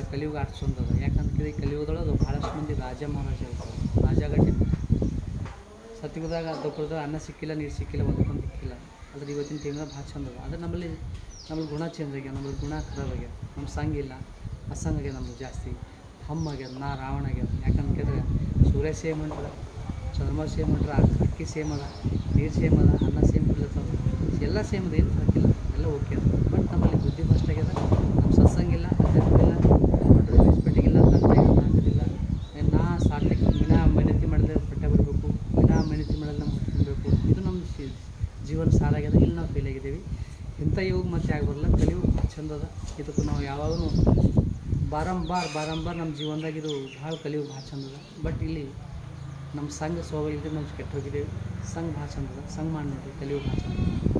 ಕಲಿಯುಗ ಅಷ್ಟು ಚಂದ ಅದ ಯಾಕಂದ್ರೆ ಈ ಕಲಿಯುಗದೊಳಗೆ ಭಾಳಷ್ಟು ಮಂದಿ ರಾಜ ಮಹಾರಾಜ ಇರ್ತಾರೆ ರಾಜಗಟ್ಟಿ ಸತ್ಯುಗದಾಗ ದೊಪ್ಪದಾಗ ಅನ್ನ ಸಿಕ್ಕಿಲ್ಲ ನೀರು ಸಿಕ್ಕಿಲ್ಲ ಒಂದಕ್ಕೊಂದು ಸಿಕ್ಕಿಲ್ಲ ಅದ್ರ ಇವತ್ತಿನ ಟೈಮ್ದಾಗ ಭಾಳ ಚಂದ ಅದ ಆದರೆ ನಮ್ಮಲ್ಲಿ ನಮ್ಮಲ್ಲಿ ಗುಣ ಚೇಂಜ್ ಆಗ್ಯಾವ ನಮ್ಮಲ್ಲಿ ಗುಣ ಖರಾಬ್ ಆಗ್ಯಾವ ನಮ್ಮ ಸಂಘ ಇಲ್ಲ ಅಸಂಗ ಆಗ್ಯದ ನಮ್ದು ಜಾಸ್ತಿ ಹಮ್ಮ ಆಗ್ಯದ ನಾ ರಾವಣ ಆಗ್ಯದ ಯಾಕಂತ ಕೇಳಿದ್ರೆ ಸೂರ್ಯ ಸೇಮ್ ಅಂಟ್ರ ಚಂದ್ರಮ ಸೇಮ್ ಅಂಟ್ರ ಅಕ್ಕಿ ಸೇಮ್ ಅದ ನೀರು ಸೇಮ್ ಅದ ಅನ್ನ ಸೇಮ್ ಕೊಡ್ಲತ್ತದ ಎಲ್ಲ ಸೇಮ್ ಅದ ಏನು ಹಾಕಿಲ್ಲ ಎಲ್ಲ ಓಕೆ ಅದ ಬಟ್ ನಮ್ಮಲ್ಲಿ ಬುದ್ಧಿ ಫಸ್ಟ್ ಆಗ್ಯದ ನಮ್ಮ ಸತ್ಸಂಗ ಇಲ್ಲ ಅಧ್ಯಾತ್ಮ ಇಲ್ಲ ರೆಸ್ಪೆಕ್ಟಿಗೆ ಇಲ್ಲ ತಂದೆ ಹಾಕೋದಿಲ್ಲ ನಾ ಸಾಟ್ಲಿಕ್ಕೆ ದಿನ ಮೆನತಿ ಮಾಡಿದ್ರೆ ಬಟ್ಟೆ ಬರಬೇಕು ದಿನ ಮೆನತಿ ಮಾಡಿದ್ರೆ ನಮ್ಗೆ ಹೊಟ್ಟೆ ಇದು ನಮ್ಮ ಶಿ- ಜೀವನ ಸಾರಾಗ್ಯದ ಇಲ್ಲಿ ನಾವು ಫೇಲ್ ಆಗಿದ್ದೀವಿ ಇಂಥ ಯೋಗ ಮತ್ತೆ ಆಗಬರಲ್ಲ ಕಲಿಯುಗ ಭಾಳ ಚಂದ ಅದ ಇದಕ್ಕೆ ನಾವು ಯಾವಾಗಲೂ ಬಾರಂಬಾರ್ ಬಾರಂಬಾರ್ ನಮ್ಮ ಜೀವನದಾಗ ಇದು ಭಾಳ ಕಲಿಯುಗ ಭಾಳ ಚಂದ ಅದ ಬಟ್ ಇಲ್ಲಿ ನಮ್ಮ ಸಂಘ ಸ್ವಭಾವ ಇಲ್ಲದೆ ನಾವು ಕೆಟ್ಟು ಹೋಗಿದ್ದೇವೆ ಸಂಘ ಭಾಳ ಚಂದ ಅದ ಸಂಘ ಮಾಡಿ ನೋಡ್ರಿ ಕಲಿಯುಗ ಭಾಳ ಚಂದ ಅದ